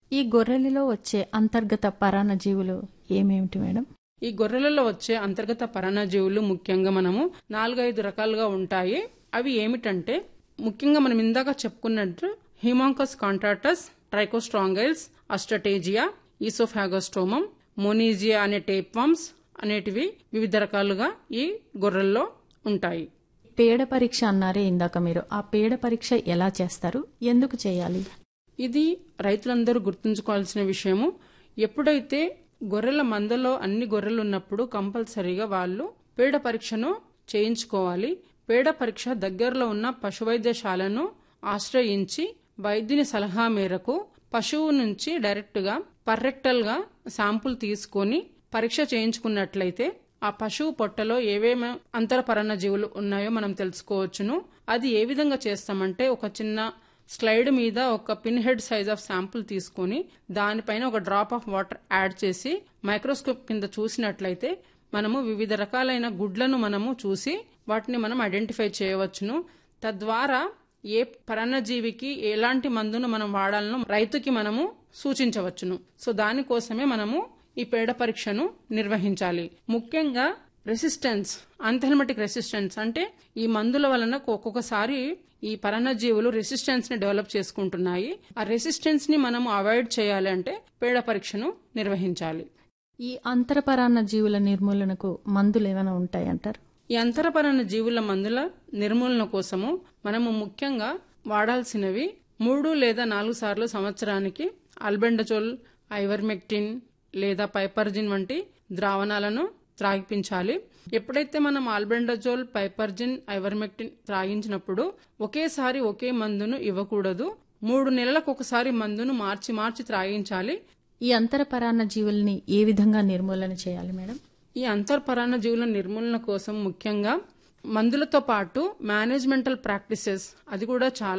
ఈ గొర్రెలలో వచ్చే అంతర్గత పరాన్న జీవులు ఏమేమిటి మేడం ఈ గొర్రెలలో వచ్చే అంతర్గత పరాన్నజీవులు ముఖ్యంగా మనము నాలుగైదు రకాలుగా ఉంటాయి అవి ఏమిటంటే ముఖ్యంగా మనం ఇందాక చెప్పుకున్నట్టు హిమాంకస్ కాంట్రాటస్ ట్రైకోస్ట్రాంగైల్స్ అస్టటేజియా ఈసోఫాగోస్టోమం మోనీజియా అనే టేప్వామ్స్ అనేటివి వివిధ రకాలుగా ఈ గొర్రెల్లో ఉంటాయి పేడ పరీక్ష అన్నారే ఇందాక మీరు ఆ పేడ పరీక్ష ఎలా చేస్తారు ఎందుకు చేయాలి ఇది రైతులందరూ గుర్తుంచుకోవాల్సిన విషయము ఎప్పుడైతే గొర్రెల మందలో అన్ని గొర్రెలు ఉన్నప్పుడు కంపల్సరీగా వాళ్ళు పేడ పరీక్షను చేయించుకోవాలి పేడ పరీక్ష దగ్గరలో ఉన్న పశువైద్యశాలను ఆశ్రయించి వైద్యుని సలహా మేరకు పశువు నుంచి డైరెక్ట్గా పర్రెక్టల్గా శాంపుల్ తీసుకొని పరీక్ష చేయించుకున్నట్లయితే ఆ పశువు పొట్టలో ఏవేమి అంతరపరణ జీవులు ఉన్నాయో మనం తెలుసుకోవచ్చును అది ఏ విధంగా చేస్తామంటే ఒక చిన్న స్లైడ్ మీద ఒక pin head size of sample తీసుకొని దానిపైన ఒక డ్రాప్ ఆఫ్ వాటర్ యాడ్ చేసి మైక్రోస్కోప్ కింద చూసినట్లయితే మనము వివిధ రకాలైన గుడ్లను మనము చూసి వాటిని మనం ఐడెంటిఫై చేయవచ్చును తద్వారా ఏ పరాన్నజీవికి ఎలాంటి మందును మనం వాడాలనో రైతుకి మనము సూచించవచ్చును సో దానికోసమే మనము ఈ పేడ పరీక్షను నిర్వహించాలి ముఖ్యంగా రెసిస్టెన్స్ అంథెల్మెటిక్ రెసిస్టెన్స్ అంటే ఈ మందుల వలన ఒక్కొక్కసారి ఈ పరాన్నజీవులు రెసిస్టెన్స్ ని డెవలప్ చేసుకుంటున్నాయి ఆ రెసిస్టెన్స్ ని మనం అవాయిడ్ చేయాలి అంటే పేడ పరీక్షను నిర్వహించాలి ఈ అంతరపరాన్న జీవుల నిర్మూలనకు మందులు ఏమైనా ఉంటాయంటారు ఈ అంతరపరణ జీవుల మందుల నిర్మూలన కోసము మనము ముఖ్యంగా వాడాల్సినవి మూడు లేదా నాలుగు సార్లు సంవత్సరానికి అల్బెండజోల్ ఐవర్మెక్టిన్ లేదా పైపర్జిన్ వంటి ద్రావణాలను త్రాగిపించాలి ఎప్పుడైతే మనం ఆల్బెండజోల్ పైపర్జిన్ ఐవర్మెక్టిన్ త్రాగించినప్పుడు ఒకేసారి ఒకే మందును ఇవ్వకూడదు మూడు నెలలకు ఒకసారి మందును మార్చి మార్చి త్రాగించాలి ఈ అంతరపరాన్న జీవుల్ని ఏ విధంగా నిర్మూలన చేయాలి మేడం ఈ అంతర్పరాన్న జీవుల నిర్మూలన కోసం ముఖ్యంగా మందులతో పాటు మేనేజ్మెంటల్ ప్రాక్టీసెస్ అది కూడా చాలా